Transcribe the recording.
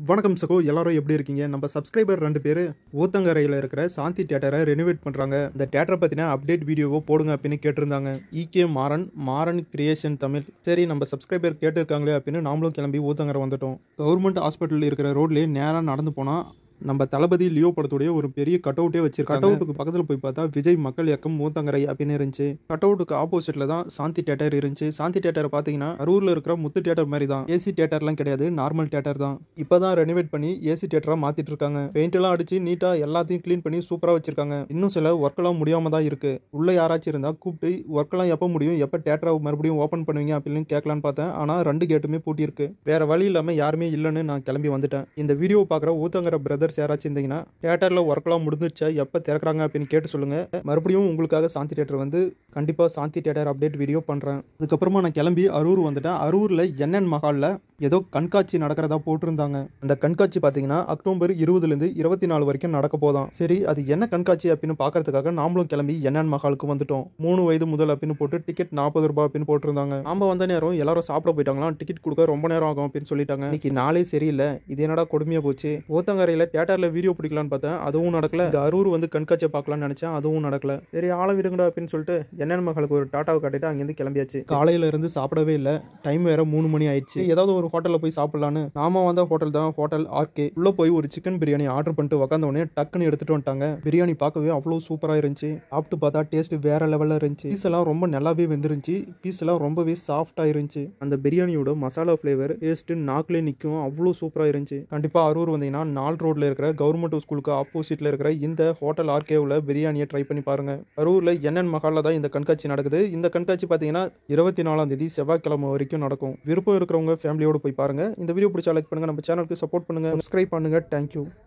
வணக்கம் சகோ எல்லாரும் எப்படி இருக்கீங்க நம்ம சப்ஸ்கிரைபர் ரெண்டு பேர் ஊத்தங்கரையில் இருக்கிற சாந்தி தேட்டரை ரெனோவேட் பண்ணுறாங்க இந்த தேட்டரை பற்றின அப்டேட் வீடியோவோ போடுங்க அப்படின்னு கேட்டிருந்தாங்க இகே மாறன் மாறன் கிரியேஷன் தமிழ் சரி நம்ம சப்ஸ்கிரைபர் கேட்டிருக்காங்களே அப்படின்னு நாமளும் கிளம்பி ஊத்தங்கரை வந்துட்டோம் கவர்மெண்ட் ஹாஸ்பிட்டல் இருக்கிற ரோட்லேயே நேராக நடந்து போனால் நம்ம தளபதி லியோ படத்துடைய ஒரு பெரிய கட் அவுட்டே வச்சிருக்காங்க கட் அவுட்டுக்கு பக்கத்தில் போய் பார்த்தா விஜய் மக்கள் இயக்கம் மூத்தங்கரை அப்படின்னு இருந்துச்சு கட் அவுட்டுக்கு ஆப்போசிட்ல தான் சாந்தி தேட்டர் இருந்துச்சு சாந்தி தேட்டரை பார்த்தீங்கன்னா அரூர்ல இருக்கிற முத்து தேட்டர் மாதிரி தான் ஏசி தேட்டர்லாம் கிடையாது நார்மல் தேட்டர் தான் இப்போதான் ரெனோவேட் பண்ணி ஏசி தேட்டரா மாத்திட்டு இருக்காங்க பெயிண்ட் எல்லாம் அடிச்சு நீட்டா எல்லாத்தையும் க்ளீன் பண்ணி சூப்பரா வச்சிருக்காங்க இன்னும் சில ஒர்க் எல்லாம் முடியாம தான் இருக்கு உள்ள யாராச்சும் இருந்தா கூப்பிட்டு ஒர்க் எல்லாம் எப்போ முடியும் எப்போ தேட்டரை மறுபடியும் ஓப்பன் பண்ணுவீங்க அப்படின்னு கேட்கலான்னு பார்த்தேன் ஆனா ரெண்டு கேட்டுமே பூட்டி இருக்கு வேற வழி இல்லாம யாருமே இல்லைன்னு நான் கிளம்பி வந்துட்டேன் இந்த வீடியோ பார்க்குற ஊத்தங்கர பிரதர்ஸ் யாராச்சும் இருந்தீங்கன்னா தேட்டரில் ஒர்க்லாம் முடிஞ்சிருச்சா எப்போ திறக்கிறாங்க அப்படின்னு கேட்டு சொல்லுங்க மறுபடியும் உங்களுக்காக சாந்தி தேட்டர் வந்து கண்டிப்பாக சாந்தி தேட்டர் அப்டேட் வீடியோ பண்ணுறேன் அதுக்கப்புறமா நான் கிளம்பி அரூர் வந்துட்டேன் அரூரில் என்என் மஹாலில் ஏதோ கண்காட்சி நடக்கிறதா போட்டிருந்தாங்க அந்த கண்காட்சி பார்த்தீங்கன்னா அக்டோபர் இருபதுலேருந்து இருபத்தி நாலு வரைக்கும் நடக்க போதாம் சரி அது என்ன கண்காட்சி அப்படின்னு பார்க்கறதுக்காக நாமளும் கிளம்பி என்என் மஹாலுக்கு வந்துட்டோம் மூணு வயது முதல் அப்படின்னு போட்டு டிக்கெட் நாற்பது ரூபாய் அப்படின்னு போட்டிருந்தாங்க நாம வந்த நேரம் எல்லாரும் சாப்பிட போயிட்டாங்களாம் டிக்கெட் கொடுக்க ரொம்ப நேரம் ஆகும் அப்படின்னு சொல்லிட்டாங்க இன்னைக்கு நாளே சரியில்லை இது என்னடா கொடுமையா போச்சு ஓத்தங்கரையில் தேட்டரில் வீடியோ பிடிக்கலான்னு பார்த்தேன் அதுவும் நடக்கல இங்க அரூர் வந்து கண்காட்சியை பார்க்கலாம்னு நினைச்சேன் அதுவும் நடக்கல சரி ஆள விடுங்கடா அப்படின்னு சொல்லிட்டு என்என் மகளுக்கு ஒரு டாட்டாவை காட்டிட்டு அங்கேருந்து கிளம்பியாச்சு காலையில இருந்து சாப்பிடவே இல்லை டைம் வேற மூணு மணி ஆயிடுச்சு ஏதாவது ஒரு ஹோட்டலில் போய் சாப்பிடலான்னு நாம வந்த ஹோட்டல் தான் ஹோட்டல் ஆர்கே உள்ள போய் ஒரு சிக்கன் பிரியாணி ஆர்டர் பண்ணிட்டு உட்காந்த உடனே டக்குன்னு எடுத்துட்டு வந்துட்டாங்க பிரியாணி பார்க்கவே அவ்வளோ சூப்பராக இருந்துச்சு சாப்பிட்டு பார்த்தா டேஸ்ட் வேற லெவலில் இருந்துச்சு பீஸ் எல்லாம் ரொம்ப நல்லாவே வெந்துருந்துச்சு பீஸ் எல்லாம் ரொம்பவே சாஃப்டாக இருந்துச்சு அந்த பிரியாணியோட மசாலா ஃப்ளேவர் டேஸ்ட் நாக்கிலே நிற்கும் அவ்வளோ சூப்பராக இருந்துச்சு கண்டிப்பாக அரூர் வந்தீங்கன்னா நால் ரோட்ல இருக்கிற கவர்மெண்ட் ஸ்கூலுக்கு ஆப்போசிட்ல இருக்கிற இந்த ஹோட்டல் ஆர்கேவில் பிரியாணியை ட்ரை பண்ணி பாருங்க அரூர்ல என்என் மஹாலில் தான் இந்த கண்காட்சி நடக்குது இந்த கண்காட்சி பார்த்தீங்கன்னா இருபத்தி நாலாம் தேதி செவ்வாய்க்கிழமை வரைக்கும் நடக்கும் விருப்பம் இருக்கிறவங்க ஃபேமிலியோட போய் பாருங்க இந்த வீடியோ பிடிச்சா லைக் பண்ணுங்க நம்ம சேனலுக்கு சப்போர்ட் பண்ணுங்க சப்ஸ்கிரைப் பண்ணுங்க தேங்க்யூ